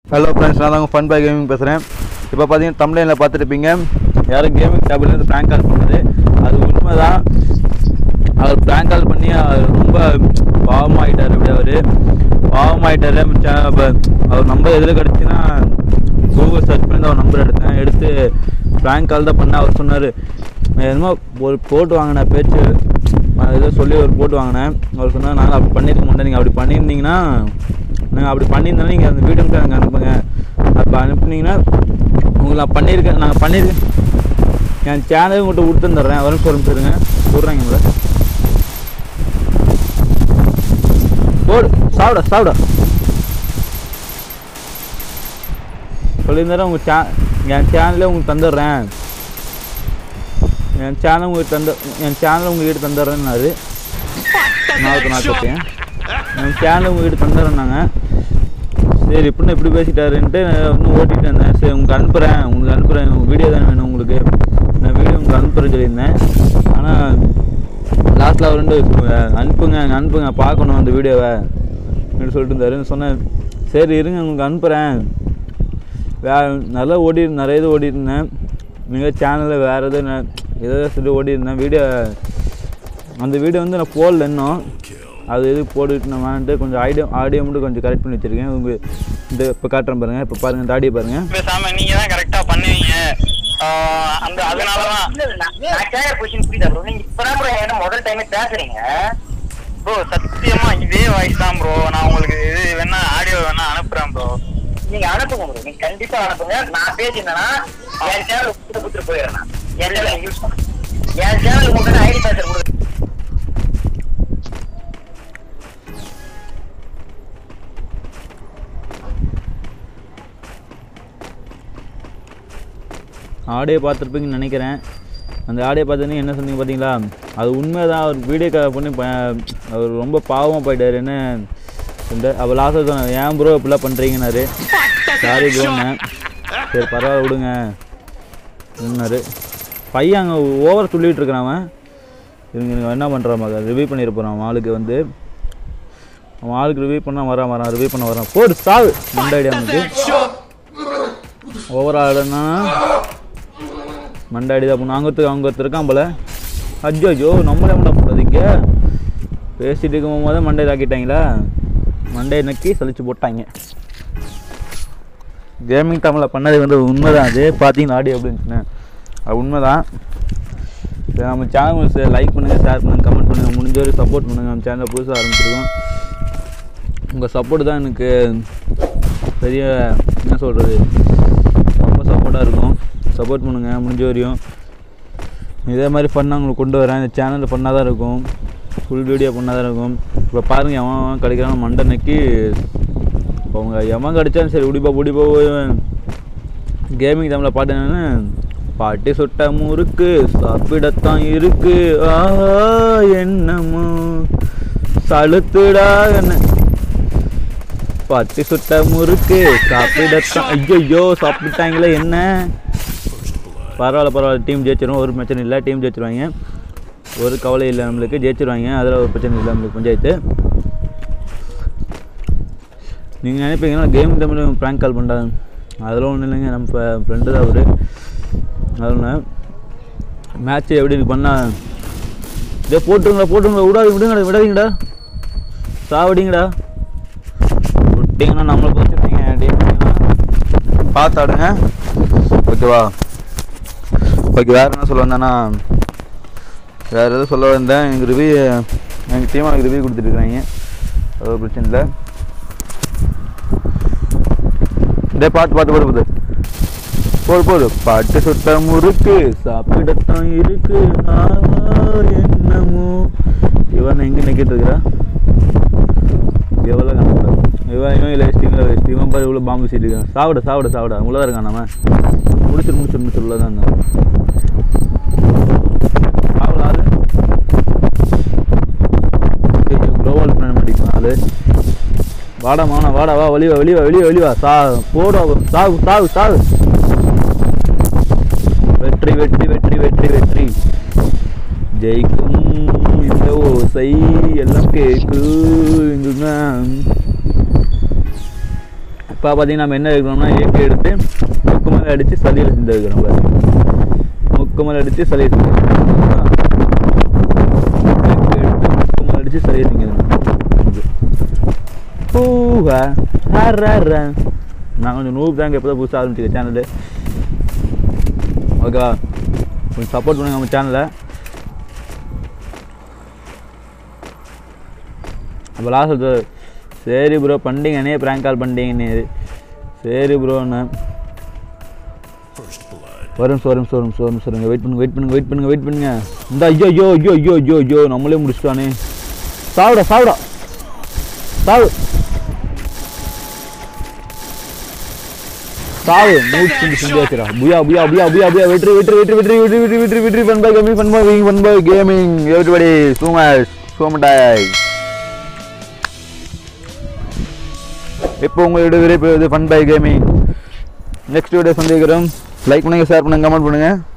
Hello friends நான் தாங்க fun by gaming பேசுகிறேன் இப்போ பார்த்தீங்கன்னா தமிழ்ல பார்த்துருப்பீங்க யாரும் கேமிங் டேப்லேருந்து ப்ராங்க் கால் பண்ணது அது உண்மை தான் அவர் ப்ராங்க் கால் பண்ணி அவர் ரொம்ப பாவமாயிட்டார் அப்படி அவர் பாவமாயிட்டார் இப்போ அவர் நம்பர் எதில் கிடச்சுன்னா கூகுள் சர்ச் பண்ணி அவர் நம்பர் எடுத்தேன் எடுத்து ப்ராங்க் கால் தான் பண்ணேன் அவர் சொன்னார் நான் என்னமோ ஒரு போட்டு வாங்கின பேச்சு நான் ஏதோ சொல்லி ஒரு போட்டு வாங்கினேன் அவர் சொன்னார் நாங்கள் அப்படி பண்ணியிருக்க மாட்டேன் நீங்கள் அப்படி பண்ணியிருந்தீங்கன்னா நீங்கள் அப்படி பண்ணியிருந்தாலும் நீங்கள் அந்த வீடியோ எனக்கு அனுப்புங்க அப்போ அனுப்புனீங்கன்னா உங்களுக்கு நான் பண்ணியிருக்கேன் நாங்கள் பண்ணியிருக்கேன் என் சேனல் உங்கள்கிட்ட கொடுத்துருந்துடுறேன் வரும் சொல்ல சொல்லுங்க சொல்கிறேங்க உங்களை போடு சாப்பிட சாப்பிட சொல்லியிருந்தாரு உங்கள் சே என் சேனலே உங்களுக்கு தந்துடுறேன் என் சேனல் உங்களுக்கு தந்து என் சேனல் உங்ககிட்ட தந்துடுறேன்னாரு நாளைக்கு நான் கேட்டேன் என் சேனல் உங்ககிட்ட தந்துடுறேன்னாங்க சரி இப்படின்னு இப்படி பேசிட்டாருன்ட்டு இன்னும் ஓட்டிட்டு இருந்தேன் சரி உங்களுக்கு அனுப்புகிறேன் உங்களுக்கு அனுப்புகிறேன் உங்கள் வீடியோ தானே வேணும் உங்களுக்கு நான் வீடியோ உங்களுக்கு அனுப்புகிறேன்னு சொல்லியிருந்தேன் ஆனால் லாஸ்ட்டில் அவர் வந்து அனுப்புங்க அனுப்புங்க பார்க்கணும் அந்த வீடியோவை அப்படின்னு சொல்லிட்டு இருந்தாரு சொன்னேன் சரி இருங்க உங்களுக்கு அனுப்புகிறேன் வே நல்லா ஓடி நிறைய இது ஓடி இருந்தேன் மிக சேனலில் வேறு எதுவும் நான் ஏதோ சொல்லி ஓடி இருந்தேன் வீடியோ அந்த வீடியோ வந்து நான் போடல இன்னும் அது எது போட்டுட்டு நான் வேணான்ட்டு கொஞ்சம் ஆடியோ ஆடியோ மட்டும் கொஞ்சம் கரெக்ட் பண்ணி வச்சுருக்கேன் உங்கள் இந்த இப்போ காட்டுறேன் பாருங்கள் இப்போ பாருங்கள் இந்த ஆடியோ பாருங்கள் பேசாம நீங்க தான் கரெக்டா பண்ணுவீங்க ஆஹ் அந்த அதனாலதான் இல்ல, இல்ல, நான் நான் கேக்குற question புரியுதா bro? நீங்க இப்பதான் bro என்கிட்ட முதல் time பேசுறீங்க. ப்ரோ சத்தியமா இதே வாய்ஸ் தான் ப்ரோ நான் உங்களுக்கு இது வேணா ஆடியோ வேணா அனுப்புறேன் ப்ரோ நீங்க அனுப்புங்க bro. நீங்க கண்டிப்பா அனுப்புங்க. நான் பேசியிருந்தேன்னா, என் channel கொடுத்து கொடுத்துட்டு போயிடுறேன் நான். என் channel நீங்க use பண்ணுங்க. என் channel உங்களுக்கு ID password கொடுங்க. ஆடியோ பார்த்துருப்பீங்கன்னு நினைக்கிறேன் அந்த ஆடியோ பார்த்தீங்கன்னா என்ன சொன்னீங்க பார்த்தீங்களா அது உண்மை தான் அவர் வீடியோ கால் பண்ணி ப அவர் ரொம்ப பாவமாக போயிட்டார் என்ன இந்த அவர் லாஸ்ட்டாக சொன்னார் ஏன் ப்ரோ இப்படிலாம் பண்ணுறீங்கன்னாரு சாரி ப்ரோன்னு சரி பரவாயில்ல விடுங்க இருந்தாரு பையன் அங்கே ஓவர் சொல்லிகிட்டு இருக்கிறான் அவன் இவங்க இவங்க என்ன பண்ணுறான் மக ரிவ்யூ பண்ணிட போகிறான் அவன் ஆளுக்கு வந்து அவன் ஆளுக்கு ரிவ்யூ பண்ண வரான் வரான் ரிவ்யூ பண்ண வரான் போடு சாவு மண்டாடி அவனுக்கு ஓவர் ஆளுன்னா மண்டாடி தான் பண்ணும் அங்கே ஒருத்தர் அங்கே ஒருத்தர் இருக்கான் போல அஜ்ஜோ ஐயோ நம்மளே என்ன பண்ணுறது இங்கே பேசிட்டு இருக்கும் போது மண்டையில் ஆக்கிட்டாங்களா மண்டையை நக்கி சலிச்சு போட்டாங்க கேமிங் தமிழில் பண்ணது வந்து உண்மை தான் அது பார்த்தீங்கன்னா ஆடியோ எப்படி இருந்துச்சுன்னு அது உண்மை தான் சரி, நம்ம சேனல் லைக் பண்ணுங்கள் ஷேர் பண்ணுங்கள் கமெண்ட் பண்ணுங்கள் முடிஞ்ச வரை சப்போர்ட் பண்ணுங்கள் நம்ம சேனலை புதுசாக ஆரம்பிச்சிருக்கோம் உங்கள் சப்போர்ட் தான் எனக்கு பெரிய என்ன சொல்கிறது ரொம்ப சப்போர்ட்டாக இருக்கும் சப்போர்ட் பண்ணுங்கள் முடிஞ்ச வரையும் இதே மாதிரி ஃபன்னாக உங்களுக்கு கொண்டு வரேன் இந்த சேனலில் ஃபன்னாக தான் இருக்கும் ஃபுல் வீடியோ ஃபன்னாக தான் இருக்கும் இப்போ பாருங்கள் எவன் எவன் கிடைக்கிறான் மண்டை நக்கி அவங்க எவன் கிடைச்சாலும் சரி உடிப்பா புடிப்பா கேமிங் தமிழில் பாட்டு என்னன்னு பாட்டி சுட்ட முறுக்கு சாப்பிடத்தான் இருக்கு ஆஹா என்னமோ சலுத்துடா என்ன பாட்டி சுட்ட முறுக்கு சாப்பிடத்தான் ஐயோ சாப்பிட்டாங்களே என்ன பரவாயில்ல பரவாயில்ல டீம் ஜெயிச்சிரும் ஒரு பிரச்சனை இல்லை டீம் ஜெயிச்சிருவாங்க ஒரு கவலை இல்லை நம்மளுக்கு ஜெயிச்சிருவாங்க அதில் ஒரு பிரச்சனை இல்லை நம்மளுக்கு பஞ்சாயத்து நீங்கள் நினைப்பீங்கன்னா கேம் தமிழ் ப்ராங்க் கால் பண்ணுறாங்க அதெல்லாம் ஒன்றும் இல்லைங்க நம்ம ஃப்ரெண்டு தான் அவர் அதில் மேட்ச் எப்படி இருக்கு பண்ணால் இதே போட்டுங்களா போட்டுங்களா விடாது விடுங்கடா விடாதீங்கடா சாவடிங்கடா விட்டீங்கன்னா நம்மளை பிடிச்சிருப்பீங்க டீம் பார்த்து ஆடுங்க ஓகேவா ஓகே வேறு என்ன சொல்ல வந்தேன்னா வேறு எதுவும் சொல்ல வந்தேன் எங்கள் ரிவ்யூ எங்கள் டீம் எனக்கு ரிவ்யூ கொடுத்துட்ருக்காங்க அது ஒரு பிரச்சனை இல்லை இதே பார்த்து பார்த்து போடு போது போடு போடு பாட்டு சுட்ட முறுக்கு சாப்பிடத்தான் இருக்கு ஆ, என்னமோ இவன் எங்கே நிற்கிட்டு இருக்கிறா எவ்வளோ கணக்கு இவன் இவன் இல்லை ஸ்டீமில் வேஸ்ட் இவன் பாரு இவ்வளோ பாம்பு சீட்டு இருக்கான் சாப்பிட சாப்பிட சாப்பிட உள்ளதாக இருக்கான் நம்ம முடிச்சிரு முடிச்சிரு முடிச்சிரு உள்ள தான் இருந்தான் சாப்பிட ஆளு குளோபல் பிளான் படிப்பான் ஆளு வாடா மாவனா வாடா வா வெளிவா வெளிவா வெளிவா வெளிவா சா போடா சாவு சாவு சாவு வெற்றி வெற்றி வெற்றி வெற்றி வெற்றி ஜெயிக்கும் இந்த ஓசை எல்லாம் கேக்கு இங்குங்க இப்போ பார்த்தீங்கன்னா நம்ம என்ன எடுக்கணும்னா ஏகே எடுத்து முக்கு மேலே அடித்து சளியில் செஞ்சு வைக்கிறோம் பாரு முக்கு மேலே அடித்து சளியை செஞ்சு ஏகே எடுத்து முக்கு மேலே அடித்து சளியை செஞ்சுக்கணும் பூவா ஹரரா. நான் கொஞ்சம் நூறு தாங்க இப்போ தான் புதுசாக ஆரம்பிச்சிருக்கேன் சேனலு ஓகேவா கொஞ்சம் சப்போர்ட் பண்ணுங்க நம்ம சேனலை அப்போ லாஸ்ட் சொல்றது சரி ப்ரோ பண்ணிங்கண்ணே ப்ராங்க் கால் பண்ணிட்டீங்கன்னு சரி ப்ரோண்ணே ஒரு நிமிஷம் ஒரு நிமிஷம் ஒரு நிமிஷம் ஒரு நிமிஷம் இருங்க வெயிட் பண்ணுங்க வெயிட் பண்ணுங்க வெயிட் பண்ணுங்க வெயிட் பண்ணுங்க இந்த ஐயோ ஐயோ ஐயோ ஐயோ ஐயோ ஐயோ நம்மளே முடிச்சிட்டானே சாவுடா சாவுடா சாவு சாவு மூச்சு செஞ்சு செஞ்சு வச்சுடா புயா புயா புயா புயா புயா வெற்றி வெற்றி வெற்றி வெற்றி வெற்றி வெற்றி வெற்றி வெற்றி fun by gaming fun by fun by gaming everybody so much so மட்டாய் இப்போ உங்களோட விரைப்பு fun by gaming next video சந்திக்கிறோம் லைக் பண்ணுங்க ஷேர் பண்ணுங்க கமெண்ட் பண்ணுங்க